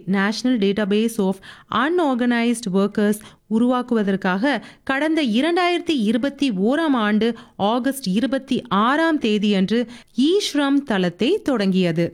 National database of unorganised workers உருவாக்குவதற்காக கடந்த இரண்டாயிரத்தி இருபத்தி ஓராம் ஆண்டு ஆகஸ்ட் இருபத்தி ஆறாம் தேதியன்று ஈஸ்ரம் தளத்தை தொடங்கியது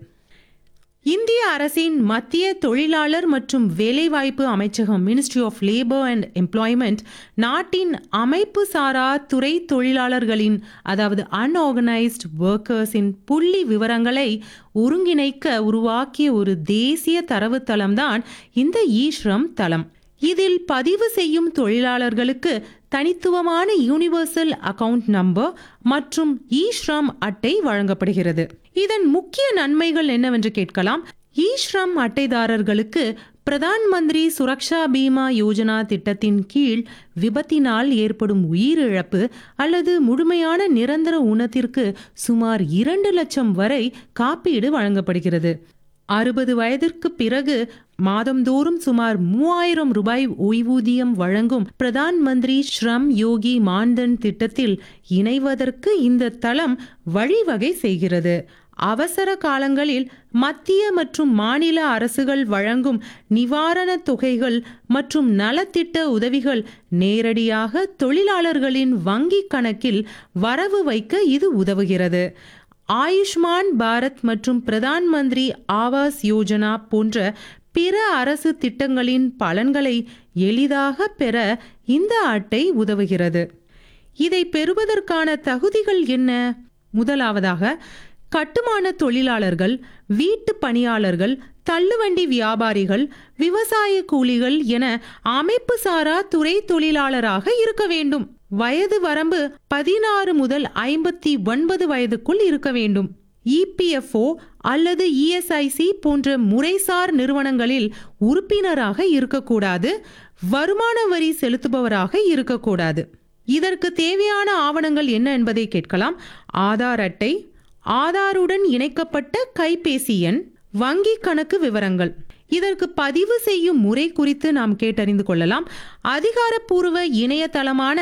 இந்திய அரசின் மத்திய தொழிலாளர் மற்றும் வேலைவாய்ப்பு அமைச்சகம் ministry of labour and employment நாட்டின் அமைப்பு சாரா துறை தொழிலாளர்களின் அதாவது அன்ஆர்கனைஸ்ட் ஒர்க்கர்ஸின் புள்ளி விவரங்களை ஒருங்கிணைக்க உருவாக்கிய ஒரு தேசிய தரவுத்தளம்தான் இந்த ஈஸ்ரம் தளம் இதில் பதிவு செய்யும் தொழிலாளர்களுக்கு தனித்துவமான யூனிவர்சல் அக்கவுண்ட் நம்பர் மற்றும் ஈஸ்ரம் அட்டை வழங்கப்படுகிறது இதன் முக்கிய நன்மைகள் என்னவென்று கேட்கலாம் ஈஸ்ரம் அட்டைதாரர்களுக்கு பிரதான் மந்திரி சுரக்ஷா பீமா யோஜனா திட்டத்தின் கீழ் விபத்தினால் ஏற்படும் உயிரிழப்பு அல்லது முழுமையான நிரந்தர ஊனத்திற்கு சுமார் இரண்டு லட்சம் வரை காப்பீடு வழங்கப்படுகிறது அறுபது வயதிற்கு பிறகு மாதந்தோறும் சுமார் மூவாயிரம் ரூபாய் ஓய்வூதியம் வழங்கும் பிரதான் மந்திரி ஸ்ரம் யோகி மான்தன் திட்டத்தில் இணைவதற்கு இந்த தளம் வழிவகை செய்கிறது அவசர காலங்களில் மத்திய மற்றும் மாநில அரசுகள் வழங்கும் நிவாரணத் தொகைகள் மற்றும் நலத்திட்ட உதவிகள் நேரடியாக தொழிலாளர்களின் வங்கிக் கணக்கில் வரவு வைக்க இது உதவுகிறது ஆயுஷ்மான் பாரத் மற்றும் பிரதான் மந்திரி ஆவாஸ் யோஜனா போன்ற பிற அரசு திட்டங்களின் பலன்களை எளிதாக பெற இந்த அட்டை உதவுகிறது இதை பெறுவதற்கான தகுதிகள் என்ன முதலாவதாக கட்டுமான தொழிலாளர்கள் வீட்டு பணியாளர்கள் தள்ளுவண்டி வியாபாரிகள் விவசாய கூலிகள் என அமைப்பு சாரா துறை தொழிலாளராக இருக்க வேண்டும் வயது வரம்பு பதினாறு முதல் ஐம்பத்தி ஒன்பது வயதுக்குள் இருக்க வேண்டும் இபிஎஃப்ஓ அல்லது இஎஸ்ஐசி போன்ற முறைசார் நிறுவனங்களில் உறுப்பினராக இருக்கக்கூடாது வருமான வரி செலுத்துபவராக இருக்கக்கூடாது இதற்கு தேவையான ஆவணங்கள் என்ன என்பதை கேட்கலாம் ஆதார் அட்டை ஆதாருடன் இணைக்கப்பட்ட கைபேசி எண் வங்கி கணக்கு விவரங்கள் இதற்கு பதிவு செய்யும் முறை குறித்து நாம் கேட்டறிந்து கொள்ளலாம் அதிகாரப்பூர்வ இணையதளமான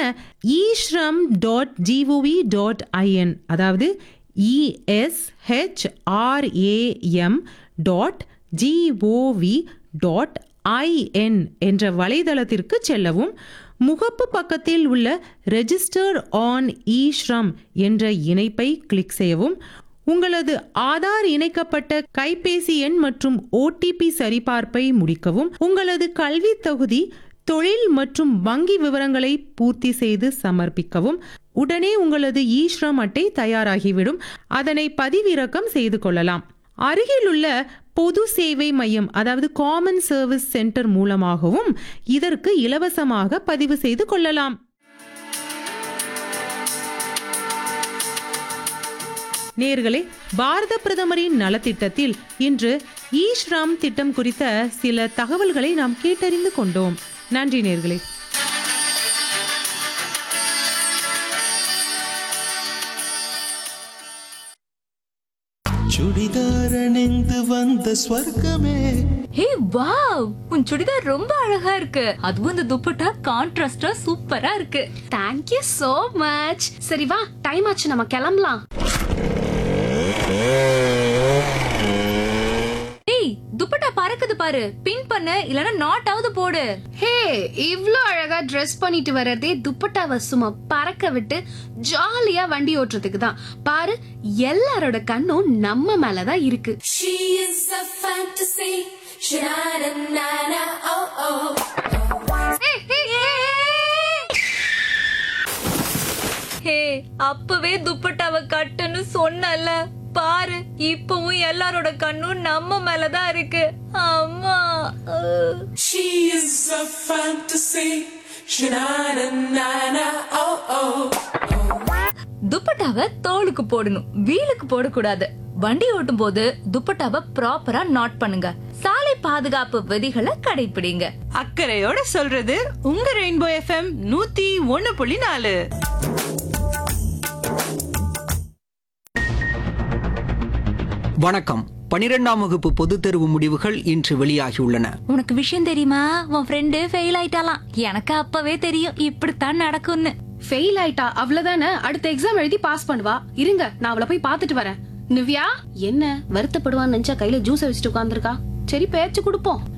eShram dot G O V dot I N அதாவது E S H R A M dot G O V dot I N என்ற வலைதளத்திற்கு செல்லவும் முகப்பு பக்கத்தில் உள்ள ரெஜிஸ்டர் ஆன் ஈஸ்ரம் என்ற இணைப்பை கிளிக் செய்யவும் உங்களது ஆதார் இணைக்கப்பட்ட கைபேசி எண் மற்றும் ஓடிபி சரிபார்ப்பை முடிக்கவும் உங்களது கல்வி தகுதி தொழில் மற்றும் வங்கி விவரங்களை பூர்த்தி செய்து சமர்ப்பிக்கவும் உடனே உங்களது ஈஸ்ரம் அட்டை தயாராகிவிடும் அதனை பதிவிறக்கம் செய்து கொள்ளலாம் அருகிலுள்ள பொது சேவை மையம் அதாவது காமன் சர்வீஸ் சென்டர் மூலமாகவும் இதற்கு இலவசமாக பதிவு செய்து கொள்ளலாம் நேர்களே பாரத பிரதமரின் நலத்திட்டத்தில் இன்று ஈஸ்ராம் திட்டம் குறித்த சில தகவல்களை நாம் கேட்டறிந்து கொண்டோம் நன்றி நேர்களே சுடிதார் அணிந்து வந்த ஸ்வர்க்கமே ஹே வாவ் உன் சுடிதார் ரொம்ப அழகா இருக்கு அதுவும் இந்த துப்பட்டா கான்ட்ராஸ்டா சூப்பரா இருக்கு தேங்க் யூ so மச் சரி வா டைம் ஆச்சு நம்ம கிளம்பலாம் ஏய் துப்பட்டா பறக்குது பாரு பின் பண்ணு இல்லனா நாட் ஆவது போடு ஹே இவ்ளோ அழகா Dress பண்ணிட்டு வர்றதே துப்பட்டாவை சும்மா பறக்க விட்டு ஜாலியா வண்டி ஓட்டுறதுக்கு தான் பாரு எல்லாரோட கண்ணும் நம்ம மேல தான் இருக்கு She is a fantasy. Sha-na-na-na, oh oh. ஹே அப்பவே துப்பட்டாவை கட்டுன்னு சொன்னல பாரு இப்பவும் எல்லாரோட கண்ணும் நம்ம மேலதான் இருக்கு அம்மா அஹ். She is a fantasy. Sha-na-na-na, oh oh. துப்பட்டாவை தோலுக்கு போடணும் வீலுக்கு போடக்கூடாது வண்டி ஓட்டும் போது துப்பட்டாவை ப்ராப்பரா நாட் பண்ணுங்க சாலை பாதுகாப்பு விதிகளை கடைபிடிங்க அக்கறையோட சொல்றது உங்க ரெயின்போ எஃப்எம் நூத்தி ஒன்னு புள்ளி நாலு வணக்கம் பனிரெண்டாம் வகுப்பு பொதுத் தேர்வு முடிவுகள் இன்று வெளியாகியுள்ளன உனக்கு விஷயம் தெரியுமா உன் ஃப்ரெண்டு ஃபெயில் ஆயிட்டாலாம் எனக்கு அப்பவே தெரியும் இப்படித்தான் நடக்கும்னு ஃபெயில் ஆயிட்டா அவ்வளவுதானே அடுத்த எக்ஸாம் எழுதி பாஸ் பண்ணுவா இருங்க நான் அவளை போய் பார்த்துட்டு வரேன் நிவ்யா என்ன வருத்தப்படுவான்னு நினைச்சா கையில ஜூஸ் வச்சுட்டு உட்கார்ந்திருக்கா சரி பேச்சு கொடுப்போம்